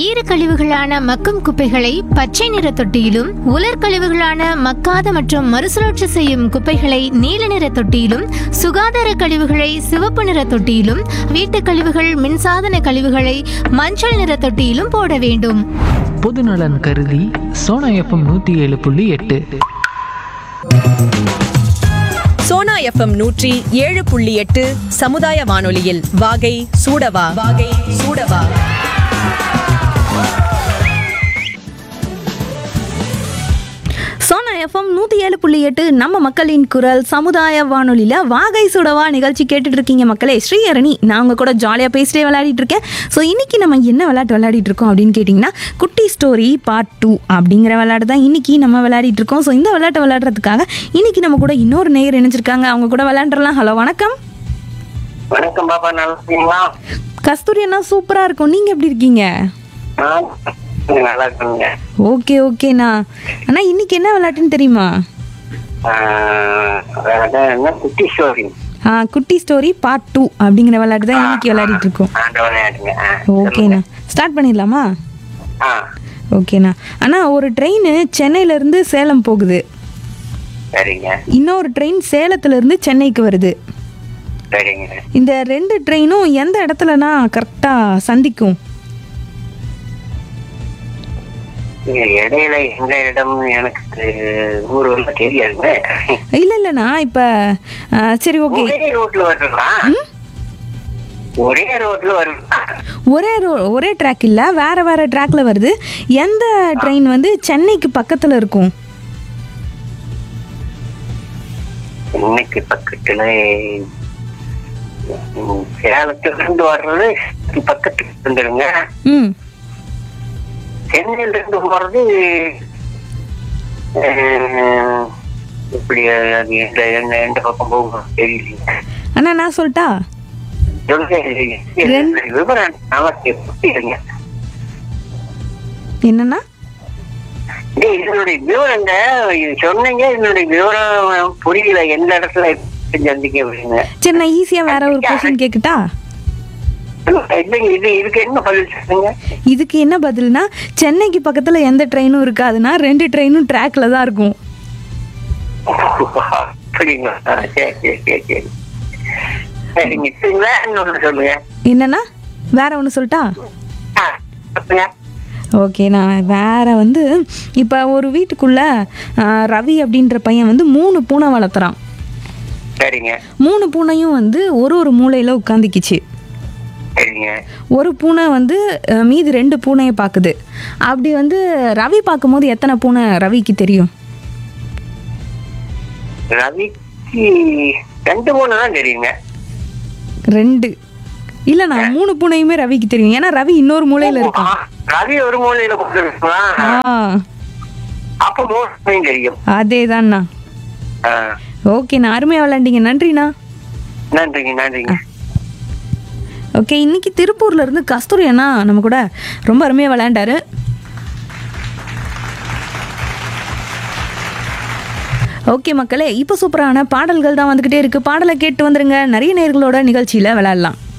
ஈரக்கழிவுகளான மக்கும் குப்பைகளை பச்சை நிற தொட்டியிலும் உலர் கழிவுகளான மக்காத மற்றும் மறுசுழற்சி செய்யும் குப்பைகளை நீல நிற தொட்டியிலும் சுகாதார கழிவுகளை சிவப்பு நிற தொட்டியிலும் வீட்டுக் கழிவுகள் மின்சாதன கழிவுகளை மஞ்சள் நிற தொட்டியிலும் போட வேண்டும் பொதுநலன் கருதி சோனா எஃப்எம் நூற்றி ஏழு புள்ளி எட்டு சோனா எஃப்எம் நூற்றி ஏழு புள்ளி எட்டு சமுதாய வானொலியில் வாகை சூடவா வாகை சூடவா சோனா எஃப்எம் நூற்றி ஏழு புள்ளி எட்டு நம்ம மக்களின் குரல் சமுதாய வானொலியில் வாகை சுடவா நிகழ்ச்சி கேட்டுட்டு இருக்கீங்க மக்களே ஸ்ரீஹரணி நான் உங்க கூட ஜாலியாக பேசிட்டே விளையாடிட்டு இருக்கேன் ஸோ இன்னைக்கு நம்ம என்ன விளையாட்டு விளையாடிட்டு இருக்கோம் அப்படின்னு கேட்டிங்கன்னா குட்டி ஸ்டோரி பார்ட் டூ அப்படிங்கிற விளையாட்டு தான் இன்னைக்கு நம்ம விளையாடிட்டு இருக்கோம் ஸோ இந்த விளையாட்டை விளையாடுறதுக்காக இன்னைக்கு நம்ம கூட இன்னொரு நேயர் இணைஞ்சிருக்காங்க அவங்க கூட விளையாண்டுறலாம் ஹலோ வணக்கம் வணக்கம் பாப்பா நல்லா இருக்கீங்களா கஸ்தூரி அண்ணா சூப்பராக இருக்கும் நீங்கள் எப்படி இருக்கீங்க ஆ, நல்லா இருக்குங்க ஓகே ஓகேண்ணா அண்ணா இன்னைக்கு என்ன விளையாட்டுன்னு தெரியுமா ஆ, அதாவது என்ன குட்டி ஸ்டோரி ஆ குட்டி ஸ்டோரி பார்ட் டூ அப்படிங்கிற விளையாட்டு தான் இன்னைக்கு விளையாடிட்டு இருக்கோம் ஆண்ட விளையாடுங்க ஆ, ஓகேண்ணா ஸ்டார்ட் பண்ணிடலாமா ஆ ஓகேண்ணா அண்ணா ஒரு ட்ரெயின் சென்னையிலேருந்து சேலம் போகுது சரிங்க இன்னொரு ட்ரெயின் சேலத்துலேருந்து சென்னைக்கு வருது சரிங்க இந்த ரெண்டு ட்ரெயினும் எந்த இடத்துலனா கரெக்டாக சந்திக்கும் இங்க இடையில எந்த இடம் எனக்கு ஊர்ல தெரியாதுங்க இல்லை இல்லைண்ணா இப்போ சரி ஓகே ஒரே ரோட்ல வருங்களா ஒரே ரோட்ல வருங்களா ஒரே ரோ ஒரே ட்ராக் இல்லை வேறு வேறு ட்ராக்ல வருது எந்த ட்ரெயின் வந்து சென்னைக்கு பக்கத்தில் இருக்கும் இன்னைக்கு பக்கத்துல ம், சேலத்துல இருந்து வர்றது பக்கத்துக்கு வந்துருங்க ம் சென்னையில இருந்து போறது அஹ், இப்படி அது எந்த எந்த எந்த பக்கம் போகும் தெரியலீங்க அண்ணா நான் சொல்லட்டா சொல்லுங்க, ரெண்டு- விவரம் நமக்கு புரியலைங்க என்னண்ணா டேய், இதனுடைய விவரங்க இது சொன்னீங்க இதனுடைய விவரம் புரியல எந்த இடத்துல எப்படி சந்திக்க அப்படிங்க சரி நான் ஈஸியாக வேற ஒரு கொஸ்டின் கேட்கட்டா இல்லைங்க இது இதுக்கு என்ன பதில் சொல்லுங்க இதுக்கு என்ன பதில்னா சென்னைக்கு பக்கத்தில் எந்த ட்ரெயினும் இருக்காதுன்னா ரெண்டு ட்ரெயினும் ட்ராக்ல தான் இருக்கும் அப்படிங்களா ஆ, சரி சரி சரி சரி சரிங்க சரிங்களா இன்னொன்று சொல்லுங்க என்னன்னா வேற ஒன்று சொல்லட்டா ஆ, சொல்லுங்க ஓகேண்ணா வேற வந்து இப்போ ஒரு வீட்டுக்குள்ள ஆ, ரவி அப்படின்ற பையன் வந்து மூணு பூனை வளர்த்துறான் சரிங்க மூணு பூனையும் வந்து ஒரு ஒரு மூலையில் உட்காந்துக்கிச்சு சரிங்க ஒரு பூனை வந்து அ, மீதி ரெண்டு பூனையை பார்க்குது அப்படி வந்து ரவி பார்க்கும்போது எத்தனை பூனை ரவிக்கு தெரியும் ரவிக்கு ரெண்டு மூணு தான் தெரியுங்க ரெண்டு இல்லைண்ணா மூணு பூனையுமே ரவிக்கு தெரியும் ஏன்னா ரவி இன்னொரு மூலையில் இருக்கான் ஆ, ரவி ஒரு மூலையில கொடுத்துருக்கா ஆ அப்ப மூணு தெரியும் அதே தான்ண்ணா ஆ, ஓகேண்ணா அருமையாக விளாண்டிங்க நன்றிண்ணா நன்றிங்க நன்றிங்க ஓகே இன்னைக்கு திருப்பூர்ல இருந்து கஸ்தூரி அண்ணா நம்ம கூட ரொம்ப அருமையாக விளையாண்டாரு ஓகே மக்களே இப்போ சூப்பரான பாடல்கள் தான் வந்துக்கிட்டே இருக்கு பாடலை கேட்டு வந்துருங்க நிறைய நேர்களோட நிகழ்ச்சியில் விளையாடலாம்